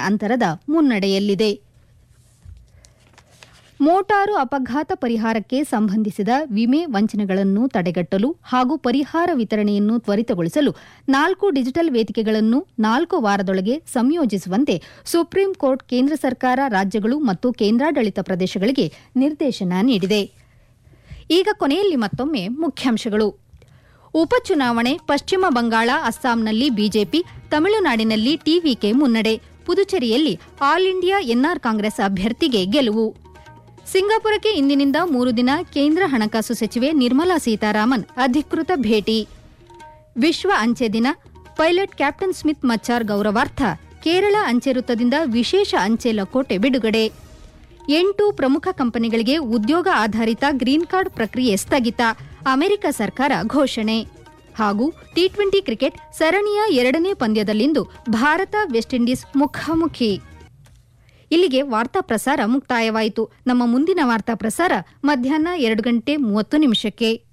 ಅಂತರದ ಮುನ್ನಡೆಯಲ್ಲಿದೆ ಮೋಟಾರು ಅಪಘಾತ ಪರಿಹಾರಕ್ಕೆ ಸಂಬಂಧಿಸಿದ ವಿಮೆ ವಂಚನೆಗಳನ್ನು ತಡೆಗಟ್ಟಲು ಹಾಗೂ ಪರಿಹಾರ ವಿತರಣೆಯನ್ನು ತ್ವರಿತಗೊಳಿಸಲು ನಾಲ್ಕು ಡಿಜಿಟಲ್ ವೇದಿಕೆಗಳನ್ನು ನಾಲ್ಕು ವಾರದೊಳಗೆ ಸಂಯೋಜಿಸುವಂತೆ ಸುಪ್ರೀಂ ಕೋರ್ಟ್ ಕೇಂದ್ರ ಸರ್ಕಾರ ರಾಜ್ಯಗಳು ಮತ್ತು ಕೇಂದ್ರಾಡಳಿತ ಪ್ರದೇಶಗಳಿಗೆ ನಿರ್ದೇಶನ ನೀಡಿದೆ ಈಗ ಕೊನೆಯಲ್ಲಿ ಮತ್ತೊಮ್ಮೆ ಮುಖ್ಯಾಂಶಗಳು ಉಪಚುನಾವಣೆ ಪಶ್ಚಿಮ ಬಂಗಾಳ ಅಸ್ಸಾಂನಲ್ಲಿ ಬಿಜೆಪಿ ತಮಿಳುನಾಡಿನಲ್ಲಿ ಟಿವಿಕೆ ಮುನ್ನಡೆ ಪುದುಚೇರಿಯಲ್ಲಿ ಆಲ್ ಇಂಡಿಯಾ ಎನ್ಆರ್ ಕಾಂಗ್ರೆಸ್ ಅಭ್ಯರ್ಥಿಗೆ ಗೆಲುವು ಸಿಂಗಾಪುರಕ್ಕೆ ಇಂದಿನಿಂದ ಮೂರು ದಿನ ಕೇಂದ್ರ ಹಣಕಾಸು ಸಚಿವೆ ನಿರ್ಮಲಾ ಸೀತಾರಾಮನ್ ಅಧಿಕೃತ ಭೇಟಿ ವಿಶ್ವ ಅಂಚೆ ದಿನ ಪೈಲಟ್ ಕ್ಯಾಪ್ಟನ್ ಸ್ಮಿತ್ ಮಚ್ಚಾರ್ ಗೌರವಾರ್ಥ ಕೇರಳ ಅಂಚೆ ವೃತ್ತದಿಂದ ವಿಶೇಷ ಅಂಚೆ ಲಕೋಟೆ ಬಿಡುಗಡೆ ಎಂಟು ಪ್ರಮುಖ ಕಂಪನಿಗಳಿಗೆ ಉದ್ಯೋಗ ಆಧಾರಿತ ಗ್ರೀನ್ ಕಾರ್ಡ್ ಪ್ರಕ್ರಿಯೆ ಸ್ಥಗಿತ ಅಮೆರಿಕ ಸರ್ಕಾರ ಘೋಷಣೆ ಹಾಗೂ ಟಿ ಟ್ವೆಂಟಿ ಕ್ರಿಕೆಟ್ ಸರಣಿಯ ಎರಡನೇ ಪಂದ್ಯದಲ್ಲಿಂದು ಭಾರತ ವೆಸ್ಟ್ ಇಂಡೀಸ್ ಮುಖಾಮುಖಿ ಇಲ್ಲಿಗೆ ವಾರ್ತಾ ಪ್ರಸಾರ ಮುಕ್ತಾಯವಾಯಿತು ನಮ್ಮ ಮುಂದಿನ ವಾರ್ತಾ ಪ್ರಸಾರ ಮಧ್ಯಾಹ್ನ ಎರಡು ಗಂಟೆ ಮೂವತ್ತು ನಿಮಿಷಕ್ಕೆ